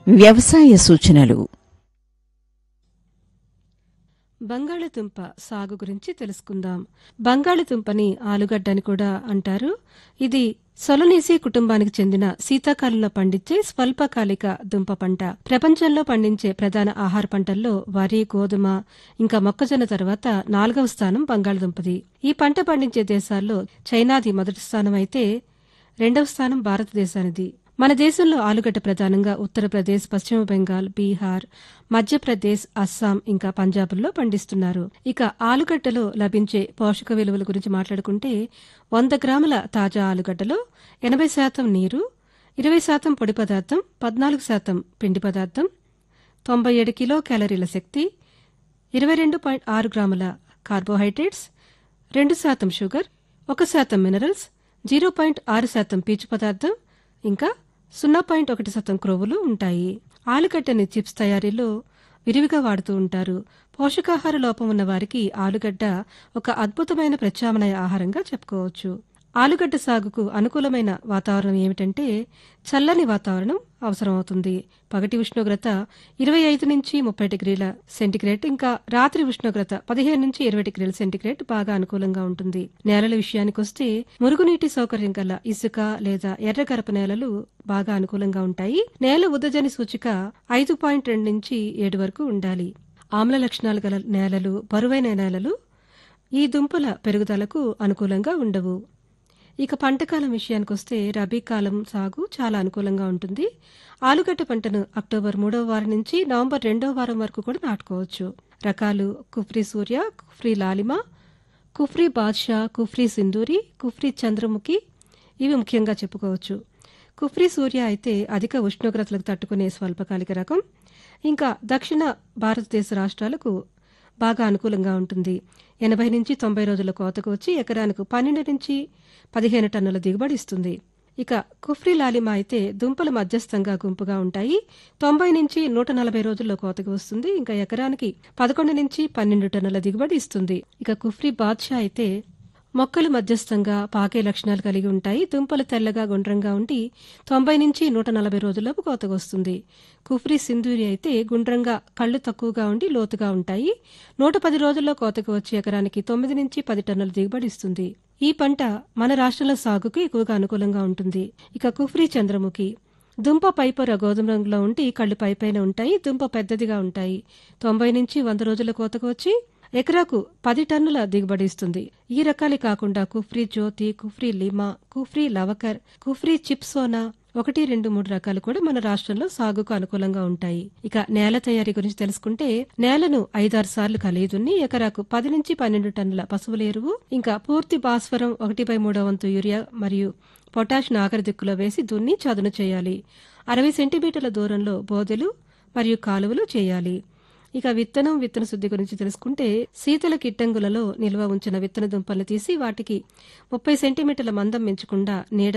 వ్యవసాయ సూచనలు బంగాళదుంప సాగు గురించి తెలుసుకుందాం బంగాళదుంపని ఆలుగడ్డ అని కూడా అంటారు ఇది సొలనేసి కుటుంబానికి చెందిన శీతాకాలంలో పండించే స్వల్పకాలిక దుంప పంట ప్రపంచంలో పండించే ప్రధాన ఆహార పంటల్లో వరి గోధుమ ఇంకా మొక్కజొన్న తర్వాత నాలుగవ స్థానం బంగాళదుంపది ఈ పంట పండించే దేశాల్లో చైనాది మొదటి స్థానం అయితే రెండవ స్థానం భారతదేశానిది మన దేశంలో ఆలుగడ్డ ప్రధానంగా ఉత్తరప్రదేశ్ పశ్చిమ బెంగాల్ బీహార్ మధ్యప్రదేశ్ అస్సాం ఇంకా పంజాబ్లో పండిస్తున్నారు ఇక ఆలుగడ్డలో లభించే పోషక విలువల గురించి మాట్లాడుకుంటే వంద గ్రాముల తాజా ఆలుగడ్డలో ఎనభై శాతం నీరు ఇరవై శాతం పొడి పదార్థం పద్నాలుగు శాతం పిండి పదార్థం తొంభై ఏడు కిలో క్యాలరీల శక్తి ఇరవై రెండు పాయింట్ ఆరు గ్రాముల కార్బోహైడ్రేట్స్ రెండు శాతం షుగర్ ఒక శాతం మినరల్స్ జీరో పాయింట్ ఆరు శాతం పీచు పదార్థం ఇంకా సున్నా పాయింట్ ఒకటి శాతం క్రొవ్వులు ఉంటాయి ఆలుగడ్డని చిప్స్ తయారీలో విరివిగా వాడుతూ ఉంటారు పోషకాహార లోపం ఉన్న వారికి ఆలుగడ్డ ఒక అద్భుతమైన ప్రత్యామ్నాయ ఆహారంగా చెప్పుకోవచ్చు ఆలుగడ్డ సాగుకు అనుకూలమైన వాతావరణం ఏమిటంటే చల్లని వాతావరణం అవసరమవుతుంది పగటి ఉష్ణోగ్రత ఇరవై ఐదు నుంచి ముప్పై డిగ్రీల సెంటిగ్రేడ్ ఇంకా రాత్రి ఉష్ణోగ్రత పదిహేను నుంచి ఇరవై డిగ్రీల సెంటిగ్రేడ్ బాగా అనుకూలంగా ఉంటుంది నేలల విషయానికొస్తే మురుగునీటి సౌకర్యం గల ఇసుక లేదా ఎర్రగరప నేలలు బాగా అనుకూలంగా ఉంటాయి నేల ఉద్దజని సూచిక ఐదు పాయింట్ రెండు నుంచి ఏడు వరకు ఉండాలి ఆమ్ల లక్షణాలు గల నేలలు బరువైన నేలలు ఈ దుంపల పెరుగుదలకు అనుకూలంగా ఉండవు ఇక పంటకాలం విషయానికొస్తే రబీ కాలం సాగు చాలా అనుకూలంగా ఉంటుంది ఆలుగడ్డ పంటను అక్టోబర్ మూడవ వారం నుంచి నవంబర్ రెండవ వారం వరకు కూడా నాటుకోవచ్చు రకాలు కుఫ్రీ సూర్య కుఫ్రీ లాలిమ కుఫ్రీ బాద్షా కుఫ్రీ సింధూరి కుఫ్రీ చంద్రముఖి ఇవి ముఖ్యంగా చెప్పుకోవచ్చు కుఫ్రీ సూర్య అయితే అధిక ఉష్ణోగ్రతలకు తట్టుకునే స్వల్పకాలిక రకం ఇంకా దక్షిణ భారతదేశ రాష్ట్రాలకు బాగా అనుకూలంగా ఉంటుంది ఎనభై నుంచి తొంభై రోజుల కోతకు వచ్చి ఎకరానికి పన్నెండు నుంచి పదిహేను టన్నుల దిగుబడి ఇస్తుంది ఇక కుఫ్రీ లాలిమా అయితే దుంపలు మధ్యస్థంగా గుంపుగా ఉంటాయి తొంభై నుంచి నూట నలభై రోజుల్లో కోతకు వస్తుంది ఇంకా ఎకరానికి పదకొండు నుంచి పన్నెండు టన్నుల దిగుబడి ఇస్తుంది ఇక కుఫ్రీ బాద్షా అయితే మొక్కలు మధ్యస్థంగా పాకే లక్షణాలు కలిగి ఉంటాయి దుంపలు తెల్లగా గుండ్రంగా ఉండి తొంభై నుంచి నూట నలభై రోజుల్లోపు కోతకు వస్తుంది కుఫ్రీ సింధూరి అయితే గుండ్రంగా కళ్ళు తక్కువగా ఉండి లోతుగా ఉంటాయి నూట పది రోజుల్లో కోతకు వచ్చే ఎకరానికి తొమ్మిది నుంచి పది టన్నుల దిగుబడి ఇస్తుంది ఈ పంట మన రాష్ట్రంలో సాగుకు ఎక్కువగా అనుకూలంగా ఉంటుంది ఇక కుఫ్రీ చంద్రముఖి దుంప పైపొర గోధుమ రంగులో ఉండి కళ్ళు పైపైన ఉంటాయి దుంప పెద్దదిగా ఉంటాయి తొంభై నుంచి వంద రోజుల కోతకు వచ్చి ఎకరాకు పది టన్నుల దిగుబడి ఇస్తుంది ఈ రకాలే కాకుండా కుఫ్రీ జ్యోతి కుఫ్రీ లిమా కుఫ్రీ లవకర్ కుఫ్రీ చిప్సోనా ఒకటి రెండు మూడు రకాలు కూడా మన రాష్ట్రంలో సాగుకు అనుకూలంగా ఉంటాయి ఇక నేల తయారీ గురించి తెలుసుకుంటే నేలను ఐదారు సార్లు కలియుదున్ని ఎకరాకు పది నుంచి పన్నెండు టన్నుల పశువుల ఎరువు ఇంకా పూర్తి భాస్వరం ఒకటి బై మూడో వంతు యూరియా మరియు పొటాష్ నాగరి దిక్కులో వేసి దున్ని చదును చేయాలి అరవై సెంటీమీటర్ల దూరంలో బోదెలు మరియు కాలువలు చేయాలి ఇక విత్తనం విత్తన శుద్ధి గురించి తెలుసుకుంటే శీతల కిట్టంగులలో నిల్వ ఉంచిన విత్తన దుంపలు తీసి వాటికి ముప్పై సెంటీమీటర్ల మందం పెంచకుండా నీడ